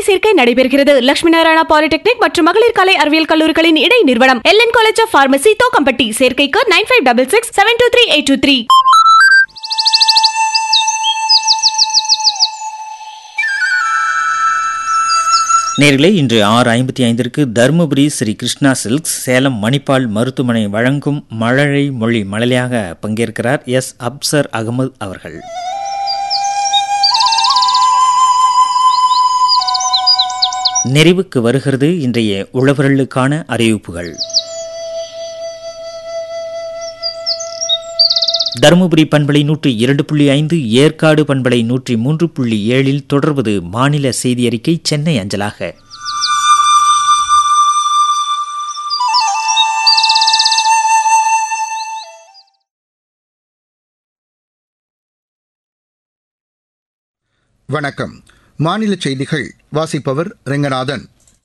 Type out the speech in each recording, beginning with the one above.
சேர்க்கை நடைபெறுகிறது லட்சுமி நாராயணா பாலிடெக்னிக் மற்றும் மகளிர் கலை அறிவியல் கல்லூரிகளின் இடை நிறுவனம் LN college of pharmacy Thokkampatti சேர்க்கைக்கு nine five double six seven two three eight two three நேர்களே இன்று ஆறு ஐம்பத்தி ஐந்திற்கு தருமபுரி ஸ்ரீ கிருஷ்ணா சில்க்ஸ் சேலம் மணிப்பால் மருத்துவமனை வழங்கும் மழலை மொழி மழலையாக பங்கேற்கிறார் எஸ் அப்சர் அகமது அவர்கள் நிறைவுக்கு வருகிறது இன்றைய உழவர்களுக்கான அறிவிப்புகள் தருமபுரி பண்பலை நூற்றி இரண்டு புள்ளி ஐந்து ஏற்காடு பண்பலை நூற்றி மூன்று புள்ளி ஏழில் தொடர்வது மாநில செய்தி அறிக்கை சென்னை அஞ்சலாக வணக்கம் மாநில செய்திகள் வாசிப்பவர் ரெங்கநாதன்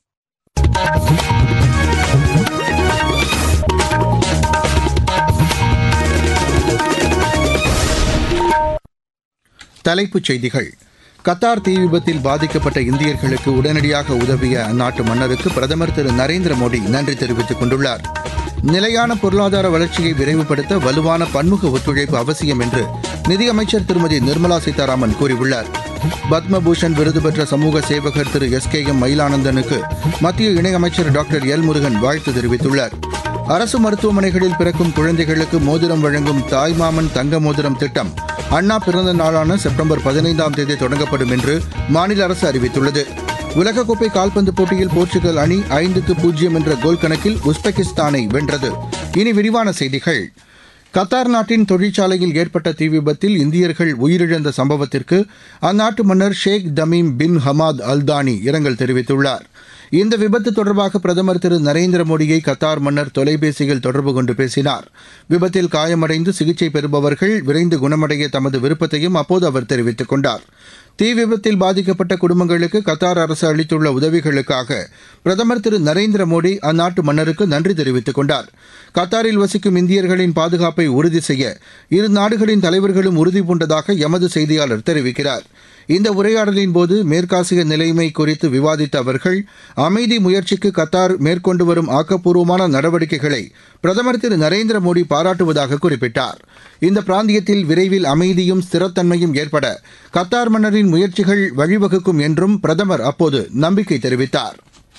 தலைப்புச் செய்திகள் கத்தார் தீ விபத்தில் பாதிக்கப்பட்ட இந்தியர்களுக்கு உடனடியாக உதவிய அந்நாட்டு மன்னருக்கு பிரதமர் திரு நரேந்திர மோடி நன்றி தெரிவித்துக் கொண்டுள்ளார் நிலையான பொருளாதார வளர்ச்சியை விரைவுபடுத்த வலுவான பன்முக ஒத்துழைப்பு அவசியம் என்று நிதியமைச்சர் திருமதி நிர்மலா சீதாராமன் கூறியுள்ளார் பத்மபூஷன் விருது பெற்ற சமூக சேவகர் திரு எஸ் கே எம் மயிலானந்தனுக்கு மத்திய இணையமைச்சர் டாக்டர் எல் முருகன் வாழ்த்து தெரிவித்துள்ளார் அரசு மருத்துவமனைகளில் பிறக்கும் குழந்தைகளுக்கு மோதிரம் வழங்கும் தாய்மாமன் தங்க மோதிரம் திட்டம் அண்ணா பிறந்த நாளான செப்டம்பர் பதினைந்தாம் தேதி தொடங்கப்படும் என்று மாநில அரசு அறிவித்துள்ளது உலகக்கோப்பை கால்பந்து போட்டியில் போர்ச்சுகல் அணி ஐந்துக்கு பூஜ்ஜியம் என்ற கோல் கணக்கில் உஸ்பெகிஸ்தானை வென்றது இனி விரிவான செய்திகள் கத்தார் நாட்டின் தொழிற்சாலையில் ஏற்பட்ட தீ விபத்தில் இந்தியர்கள் உயிரிழந்த சம்பவத்திற்கு அந்நாட்டு மன்னர் Sheikh Tamim bin Hamad Al Thani இரங்கல் தெரிவித்துள்ளார் இந்த விபத்து தொடர்பாக பிரதமர் திரு நரேந்திர மோடியை கத்தார் மன்னர் தொலைபேசியில் தொடர்பு கொண்டு பேசினார் விபத்தில் காயமடைந்து சிகிச்சை பெறுபவர்கள் விரைந்து குணமடைய தமது விருப்பத்தையும் அப்போது அவர் தெரிவித்துக் கொண்டார் தீ விபத்தில் பாதிக்கப்பட்ட குடும்பங்களுக்கு கத்தார் அரசு அளித்துள்ள உதவிகளுக்காக பிரதமர் திரு நரேந்திர மோடி அந்நாட்டு மன்னருக்கு நன்றி தெரிவித்துக் கொண்டார் கத்தாரில் வசிக்கும் இந்தியர்களின் பாதுகாப்பை உறுதி செய்ய இரு நாடுகளின் தலைவர்களும் உறுதி பூண்டதாக எமது செய்தியாளர் தெரிவிக்கிறார் இந்த உரையாடலின் போது மேற்காசிய நிலைமை குறித்து விவாதித்த அவர்கள் அமைதி முயற்சிக்கு கத்தார் மேற்கொண்டு வரும் ஆக்கப்பூர்வமான நடவடிக்கைகளை பிரதமர் திரு நரேந்திர மோடி பாராட்டுவதாக குறிப்பிட்டார் இந்த பிராந்தியத்தில் விரைவில் அமைதியும் ஸ்திரத்தன்மையும் ஏற்பட கத்தார் மன்னரின் முயற்சிகள் வழிவகுக்கும் என்றும் பிரதமர் அப்போது நம்பிக்கை தெரிவித்தார்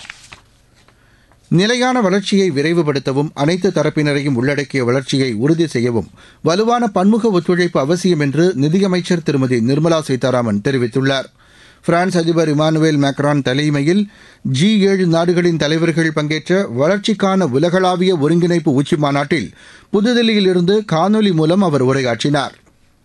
நிலையான வளர்ச்சியை விரைவுபடுத்தவும் அனைத்து தரப்பினரையும் உள்ளடக்கிய வளர்ச்சியை உறுதி செய்யவும் வலுவான பன்முக ஒத்துழைப்பு அவசியம் என்று நிதியமைச்சர் திருமதி நிர்மலா சீதாராமன் தெரிவித்துள்ளார் பிரான்ஸ் அதிபர் இமானுவேல் மேக்ரான் தலைமையில் ஜி ஏழு நாடுகளின் தலைவர்கள் பங்கேற்ற வளர்ச்சிக்கான உலகளாவிய ஒருங்கிணைப்பு உச்சி மாநாட்டில் புதுதில்லியில் இருந்து காணொலி மூலம் அவர் உரையாற்றினார்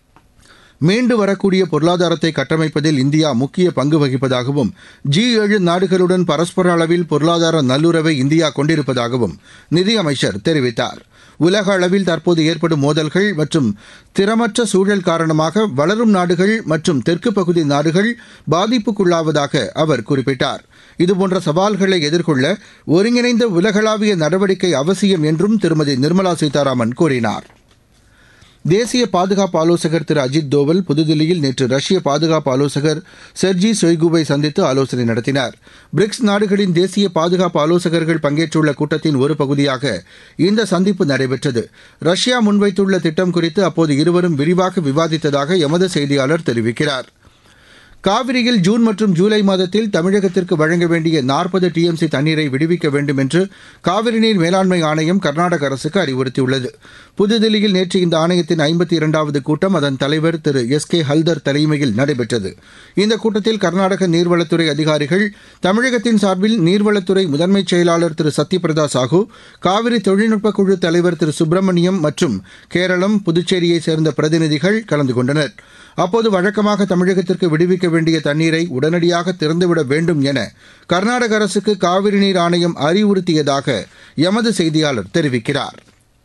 மீண்டு வரக்கூடிய பொருளாதாரத்தை கட்டமைப்பதில் இந்தியா முக்கிய பங்கு வகிப்பதாகவும் ஜி ஏழு நாடுகளுடன் பரஸ்பர அளவில் பொருளாதார நல்லுறவை இந்தியா கொண்டிருப்பதாகவும் நிதியமைச்சர் தெரிவித்தார் உலக அளவில் தற்போது ஏற்படும் மோதல்கள் மற்றும் திறமற்ற சூழல் காரணமாக வளரும் நாடுகள் மற்றும் தெற்கு பகுதி நாடுகள் பாதிப்புக்குள்ளாவதாக அவர் குறிப்பிட்டார் இதுபோன்ற சவால்களை எதிர்கொள்ள ஒருங்கிணைந்த உலகளாவிய நடவடிக்கை அவசியம் என்றும் திருமதி நிர்மலா சீதாராமன் கூறினார் தேசிய பாதுகாப்பு ஆலோசகர் திரு அஜித் தோவல் புதுதில்லியில் நேற்று ரஷ்ய பாதுகாப்பு ஆலோசகர் செர்ஜி சொய்குவை சந்தித்து ஆலோசனை நடத்தினார் பிரிக்ஸ் நாடுகளின் தேசிய பாதுகாப்பு ஆலோசகர்கள் பங்கேற்றுள்ள கூட்டத்தின் ஒரு பகுதியாக இந்த சந்திப்பு நடைபெற்றது ரஷ்யா முன்வைத்துள்ள திட்டம் குறித்து அப்போது இருவரும் விரிவாக விவாதித்ததாக எமது செய்தியாளர் தெரிவிக்கிறார் காவிரியில் ஜூன் மற்றும் ஜூலை மாதத்தில் தமிழகத்திற்கு வழங்க வேண்டிய நாற்பது டிஎம்சி தண்ணீரை விடுவிக்க வேண்டும் என்று காவிரி நீர் மேலாண்மை ஆணையம் கர்நாடக அரசுக்கு அறிவுறுத்தியுள்ளது புதுதில்லியில் நேற்று இந்த ஆணையத்தின் ஐம்பத்தி இரண்டாவது கூட்டம் அதன் தலைவர் திரு எஸ் கே ஹல்தர் தலைமையில் நடைபெற்றது இந்த கூட்டத்தில் கர்நாடக நீர்வளத்துறை அதிகாரிகள் தமிழகத்தின் சார்பில் நீர்வளத்துறை முதன்மைச் செயலாளர் திரு சத்யபிரதா சாஹூ காவிரி தொழில்நுட்ப குழு தலைவர் திரு சுப்பிரமணியம் மற்றும் கேரளம் புதுச்சேரியைச் சேர்ந்த பிரதிநிதிகள் கலந்து கொண்டனர் அப்போது வழக்கமாக தமிழகத்திற்கு விடுவிக்க வேண்டிய தண்ணீரை உடனடியாக திறந்துவிட வேண்டும் என கர்நாடக அரசுக்கு காவிரி நீர் ஆணையம் அறிவுறுத்தியதாக எமது செய்தியாளர் தெரிவிக்கிறார்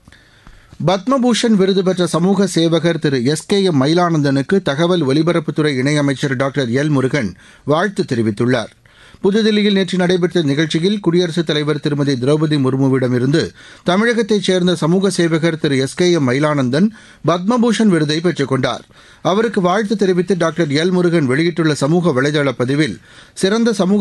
பத்மபூஷன் விருது பெற்ற சமூக சேவகர் திரு எஸ் கே எம் மயிலானந்தனுக்கு தகவல் ஒலிபரப்புத்துறை இணையமைச்சர் டாக்டர் எல் முருகன் வாழ்த்து தெரிவித்துள்ளார் புதுதில்லியில் நேற்று நடைபெற்ற நிகழ்ச்சியில் குடியரசுத் தலைவர் திருமதி திரௌபதி முர்முவிடமிருந்து தமிழகத்தைச் சேர்ந்த சமூக சேவகர் Thiru S K M Mylanandan Padma Bhushan விருதை பெற்றுக் கொண்டார் அவருக்கு வாழ்த்து தெரிவித்து டாக்டர் எல் முருகன் வெளியிட்டுள்ள சமூக வலைதள பதிவில் சிறந்த சமூக